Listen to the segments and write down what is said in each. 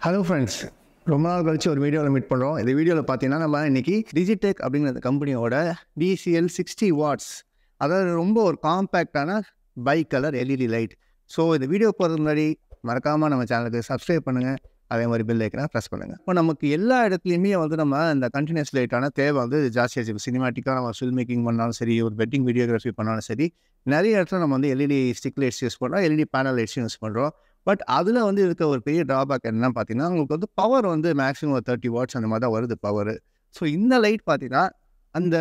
hello friends ரொம்ப நாள் கழிச்சு ஒரு வீடியோவில் மீட் பண்ணுறோம் இந்த வீடியோவில் பார்த்தீங்கன்னா நம்ம இன்னைக்கு டிஜிடெக் அப்படிங்கிற கம்பெனியோட டிசிஎல் சிக்ஸ்டி வாட்ஸ் அதாவது ரொம்ப ஒரு காம்பேக்டான bicolour LED light so இந்த வீடியோ போகிறதுக்கு முன்னாடி மறக்காமல் நம்ம சேனலுக்கு சப்ஸ்கிரைப் பண்ணுங்கள் அதே மாதிரி பெல் ஐக்கனை ப்ரெஸ் பண்ணுங்கள் இப்போ நமக்கு எல்லா இடத்துலையுமே வந்து நம்ம இந்த கண்டினியூஸ் லைட்டான தேவை வந்து ஜாஸ்தியாச்சு இப்போ சினிமாட்டிக்காக நம்ம ஃபில்ம் மேக்கிங் பண்ணாலும் சரி ஒரு வெட்டிங் வீடியோகிராஃபி பண்ணாலும் சரி நிறைய இடத்துல நம்ம வந்து எல்இடி ஸ்டிக் லைட்ஸ் யூஸ் பண்ணுறோம் எல்இடி பேனல் லைட்ஸ் யூஸ் பண்ணுறோம் பட் அதில் வந்து இருக்க ஒரு பெரிய ட்ராபேக் என்னன்னு பார்த்தீங்கன்னா உங்களுக்கு வந்து பவர் வந்து மேக்ஸிமம் ஒரு தேர்ட்டி வாட்ஸ் அந்த மாதிரி தான் வருது பவர் ஸோ இந்த லைட் பார்த்தீங்கன்னா அந்த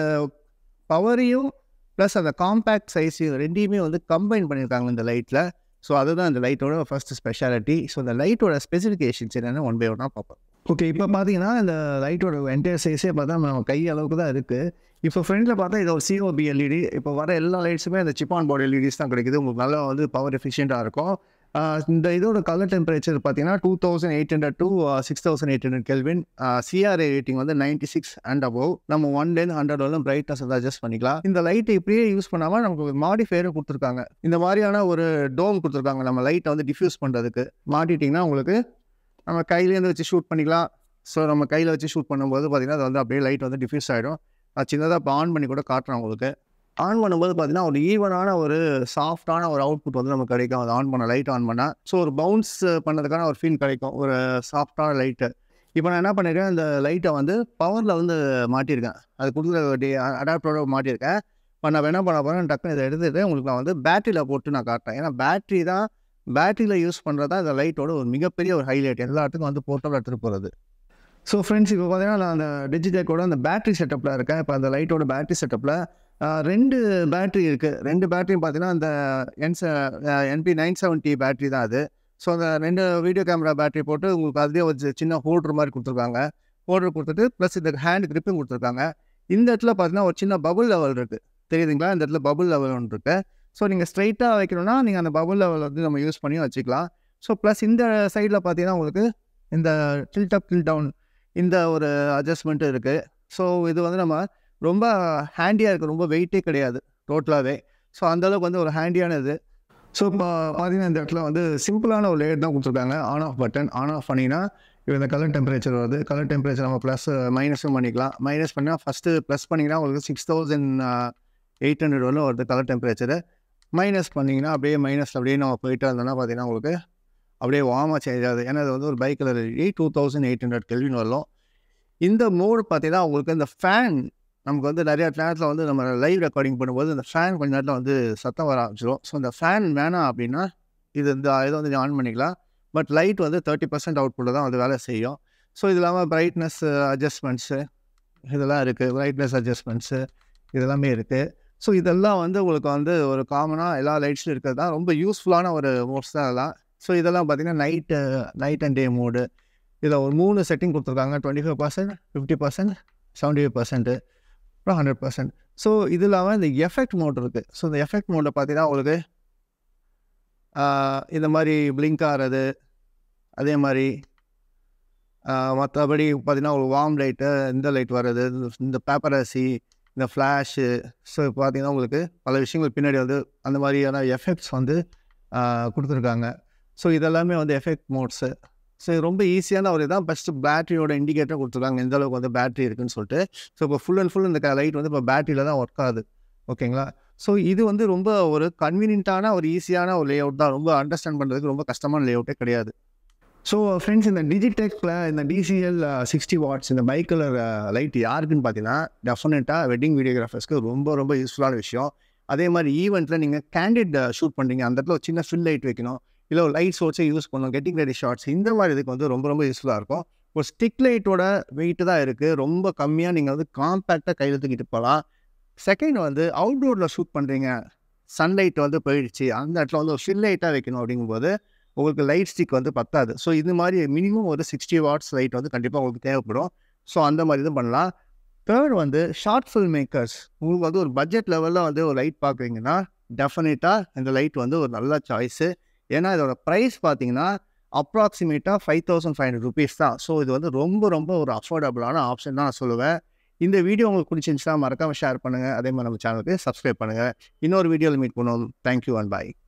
பவரையும் ப்ளஸ் அந்த காம்பேக்ட் சைஸையும் ரெண்டையுமே வந்து கம்பைன் பண்ணியிருக்காங்க இந்த லைட்டில் ஸோ அதுதான் இந்த லைட்டோட ஃபர்ஸ்ட் ஸ்பெஷாலிட்டி ஸோ இந்த லைட்டோட ஸ்பெசிஃபிகேஷன்ஸ் என்னென்னு ஒன் பை ஒன்னாக பார்ப்போம் ஓகே இப்போ பார்த்தீங்கன்னா இந்த லைட்டோட என்டையர் சைஸே பார்த்தா நம்ம கை அளவுக்கு தான் இருக்குது இப்போ ஃப்ரண்ட்டில் பார்த்தா இது ஒரு சிஓபி எல்இடி இப்போ வர எல்லா லைட்ஸுமே இந்த சிப்பான் போர்டு எல்இடிஸ் தான் கிடைக்குது உங்களுக்கு நல்லா வந்து பவர் எஃபிஷியண்ட்டாக இருக்கும் ஆஹ் இந்த இதோட கலர் டெம்பரேச்சர் பார்த்தீங்கன்னா two thousand eight hundred to six thousand eight hundred kelvin CRA rating வந்து நைன்டி சிக்ஸ் அண்ட் அபவ் நம்ம ஒன்லேருந்து ஹண்ட்ரட் வரலும் பிரைட்னஸ் வந்து அட்ஜஸ்ட் பண்ணிக்கலாம் இந்த லைட்டை இப்படியே யூஸ் பண்ணாமல் நமக்கு ஒரு மாடிஃபையரும் கொடுத்துருக்காங்க இந்த மாதிரியான ஒரு டோம் கொடுத்துருக்காங்க நம்ம லைட்டை வந்து டிஃப்யூஸ் பண்ணுறதுக்கு மாட்டிட்டிங்கன்னா உங்களுக்கு நம்ம கையிலேருந்து வச்சு ஷூட் பண்ணிக்கலாம் ஸோ நம்ம கையில் வச்சு ஷூட் பண்ணும்போது பார்த்தீங்கன்னா அது வந்து அப்படியே லைட் வந்து டிஃப்யூஸ் ஆகிடும் நான் சின்னதாக இப்போ ஆன் பண்ணி கூட காட்டுறேன் உங்களுக்கு ஆன் பண்ணும்போது பார்த்தீங்கன்னா ஒரு ஈவனான ஒரு சாஃப்டான ஒரு அவுட்புட் வந்து நமக்கு கிடைக்கும் அது ஆன் பண்ண லைட் ஆன் பண்ணால் ஸோ ஒரு பவுன்ஸ் பண்ணதுக்கான ஒரு ஃபீல் கிடைக்கும் ஒரு சாஃப்டான லைட்டு இப்போ நான் என்ன பண்ணியிருக்கேன் இந்த லைட்டை வந்து பவரில் வந்து மாட்டியிருக்கேன் அது கொடுக்குற அடாப்டரோட மாட்டியிருக்கேன் இப்போ நான் என்ன பண்ண போகிறேன் டக்குன்னு இதை எடுத்துகிட்டு உங்களுக்கு நான் வந்து பேட்டரியில் போட்டு நான் காட்டுறேன் ஏன்னா பேட்டரி தான் பேட்டரியில் யூஸ் பண்ணுறது தான் இந்த லைட்டோட ஒரு மிகப்பெரிய ஒரு ஹைலைட் எல்லாத்துக்கும் வந்து போர்ட்டபிள் எடுத்துகிட்டு போகிறது ஸோ ஃப்ரெண்ட்ஸ் இப்போ பார்த்தீங்கன்னா நான் அந்த டிஜிடெக்கோட அந்த பேட்டரி செட்டப்பில் இருக்கேன் இப்போ அந்த லைட்டோட பேட்டரி செட்டப்பில் ரெண்டு பேட்டரி இருக்குது ரெண்டு பேட்டரியும் பார்த்தீங்கன்னா அந்த N NP nine seventy battery தான் அது ஸோ அந்த ரெண்டு வீடியோ கேமரா பேட்டரி போட்டு உங்களுக்கு அதுலேயே ஒரு சின்ன ஹோல்டர் மாதிரி கொடுத்துருக்காங்க ஹோல்டர் கொடுத்துட்டு ப்ளஸ் இந்த ஹேண்ட் கிரிப்பும் கொடுத்துருக்காங்க இந்த இடத்துல பார்த்தீங்கன்னா ஒரு சின்ன பபுள் லெவல் இருக்குது தெரியுதுங்களா இந்த இடத்துல பபுள் லெவல் ஒன்று இருக்குது ஸோ நீங்கள் ஸ்ட்ரைட்டாக வைக்கணும்னா நீங்கள் அந்த பபுள் லெவல் வந்து நம்ம யூஸ் பண்ணி வச்சுக்கலாம் ஸோ ப்ளஸ் இந்த சைடில் பார்த்தீங்கன்னா உங்களுக்கு இந்த டில்ட் அப் டில் டவுன் இந்த ஒரு அட்ஜஸ்ட்மெண்ட்டு இருக்குது ஸோ இது வந்து நம்ம ரொம்ப ஹேண்டியாக இருக்குது ரொம்ப வெயிட்டே கிடையாது டோட்டலாகவே ஸோ அந்தளவுக்கு வந்து ஒரு ஹேண்டியான இது ஸோ இப்போ பார்த்தீங்கன்னா இந்த இடத்துல வந்து சிம்பிளான ஒரு லேயர் தான் கொடுத்துருக்காங்க on off button on off பண்ணிங்கன்னா இப்போ இந்த கலர் டெம்பரேச்சர் வருது கலர் டெம்பரேச்சர் நம்ம ப்ளஸ் மைனஸும் பண்ணிக்கலாம் மைனஸ் பண்ணால் ஃபஸ்ட்டு ப்ளஸ் பண்ணிங்கன்னா உங்களுக்கு சிக்ஸ் தௌசண்ட் எயிட் ஹண்ட்ரட் வரலும் வருது கலர் டெம்பரேச்சரு மைனஸ் பண்ணிங்கன்னா அப்படியே மைனஸ் அப்படியே நம்ம போயிட்டு இருந்தோம்னா பார்த்தீங்கன்னா உங்களுக்கு அப்படியே வார்மாக சேஞ்ச் ஆகுது ஏன்னா அது வந்து ஒரு bicolour eight two thousand eight hundred kelvin வரலும் இந்த மோடு பார்த்தீங்கன்னா உங்களுக்கு இந்த ஃபேன் நமக்கு வந்து நிறையா நேரத்தில் வந்து நம்ம லைவ் ரெக்கார்டிங் பண்ணும்போது இந்த ஃபேன் கொஞ்ச நேரத்தில் வந்து சத்தம் வர ஆரம்பிச்சிடும் ஸோ இந்த ஃபேன் வேணாம் அப்படின்னா இது இந்த இதை வந்து ஆன் பண்ணிக்கலாம் பட் லைட் வந்து தேர்ட்டி பர்சன்ட் அவுட்புட்டில் தான் வந்து வேலை செய்யும் ஸோ இது இல்லாமல் பிரைட்னஸ் அட்ஜஸ்ட்மெண்ட்ஸு இதெல்லாம் இருக்குது பிரைட்னஸ் அட்ஜஸ்ட்மெண்ட்ஸு இதெல்லாமே இருக்குது ஸோ இதெல்லாம் வந்து உங்களுக்கு வந்து ஒரு காமனாக எல்லா லைட்ஸிலும் இருக்கிறது தான் ரொம்ப யூஸ்ஃபுல்லான ஒரு மோட்ஸ் தான் அதெல்லாம் ஸோ இதெல்லாம் பார்த்திங்கன்னா night night and day mode இதில் ஒரு மூணு செட்டிங் கொடுத்துருக்காங்க twenty five percent fifty percent seventy five percent அப்புறம் ஹண்ட்ரட் பர்சன்ட் ஸோ இது இல்லாமல் இந்த எஃபெக்ட் மோட் இருக்குது ஸோ இந்த எஃபெக்ட் மோடில் பார்த்தீங்கன்னா உங்களுக்கு இந்த மாதிரி பிளிங்க் ஆகிறது அதே மாதிரி மற்றபடி பார்த்தீங்கன்னா ஒரு வார்ம் லைட்டு இந்த லைட் வர்றது இந்த பேப்பரசி இந்த ஃப்ளாஷு ஸோ பார்த்தீங்கன்னா உங்களுக்கு பல விஷயங்கள் பின்னாடி வந்து அந்த மாதிரியான எஃபெக்ட்ஸ் வந்து கொடுத்துருக்காங்க ஸோ இதெல்லாமே வந்து எஃபெக்ட் மோட்ஸு ஸோ இது ரொம்ப ஈஸியான ஒரு இதான் ஃபஸ்ட்டு பேட்டரியோட இண்டிகேட்டர் கொடுத்துருக்காங்க எந்த அளவுக்கு வந்து பேட்டரி இருக்குன்னு சொல்லிட்டு ஸோ இப்போ ஃபுல் அண்ட் ஃபுல் இந்த லைட் வந்து இப்போ பேட்டரியில் தான் ஒர்க் ஆகுது ஓகேங்களா ஸோ இது வந்து ரொம்ப ஒரு கன்வீனியன்ட்டான ஒரு ஈஸியான ஒரு லே அவுட் தான் ரொம்ப அண்டர்ஸ்டாண்ட் பண்ணுறதுக்கு ரொம்ப கஷ்டமான லே அவுட்டே கிடையாது ஸோ ஃப்ரெண்ட்ஸ் இந்த டிஜிடெக்கில் இந்த டிசிஎல் சிக்ஸ்டி வாட்ஸ் இந்த பைக் கலர் லைட் யாருக்குன்னு பார்த்தீங்கன்னா டெஃபினட்டாக வெட்டிங் வீடியோகிராஃபர்ஸ்க்கு ரொம்ப ரொம்ப யூஸ்ஃபுல்லான விஷயம் அதே மாதிரி ஈவெண்ட்டில் நீங்கள் கேண்டிட் ஷூட் பண்ணுறீங்க அந்த இடத்துல ஒரு சின்ன ஃபில் லைட் வைக்கணும் இல்லை ஒரு லைட் சோர்ஸை யூஸ் பண்ணணும் கெட்டிங் ரெடி ஷார்ட்ஸ் இந்த மாதிரி இதுக்கு வந்து ரொம்ப ரொம்ப யூஸ்ஃபுல்லாக இருக்கும் ஒரு ஸ்டிக் லைட்டோட வெயிட்டு தான் இருக்குது ரொம்ப கம்மியாக நீங்கள் வந்து காம்பேக்டாக கையில் தூக்கிட்டு போகலாம் செகண்ட் வந்து அவுட்டோரில் ஷூட் பண்ணுறீங்க சன்லைட் வந்து போயிடுச்சு அந்த இடத்துல வந்து ஒரு ஃபில் லைட்டாக வைக்கணும் அப்படிங்கும்போது உங்களுக்கு லைட் ஸ்டிக் வந்து பத்தாது ஸோ இது மாதிரி மினிமம் ஒரு சிக்ஸ்டி வாட்ஸ் லைட் வந்து கண்டிப்பாக உங்களுக்கு தேவைப்படும் ஸோ அந்த மாதிரி தான் பண்ணலாம் தேர்ட் வந்து ஷார்ட் ஃபில்ம் மேக்கர்ஸ் உங்களுக்கு வந்து ஒரு பட்ஜெட் லெவலில் வந்து ஒரு லைட் பார்க்குறீங்கன்னா டெஃபினட்டாக இந்த லைட் வந்து ஒரு நல்ல சாய்ஸு ஏன்னா இதோட ப்ரைஸ் பார்த்தீங்கன்னா அப்ராக்சிமேட்டாக five thousand five hundred rupees தான் ஸோ இது வந்து ரொம்ப ரொம்ப ஒரு அஃபோர்டபுளான ஆப்ஷன் தான் நான் சொல்லுவேன் இந்த வீடியோ உங்களுக்கு பிடிச்சிருந்துச்சுன்னா மறக்காமல் ஷேர் பண்ணுங்கள் அதே மாதிரி நம்ம சேனலுக்கு சப்ஸ்கிரைப் பண்ணுங்கள் இன்னொரு வீடியோவில் மீட் பண்ணுவோம் தேங்க்யூ அண்ட் பாய்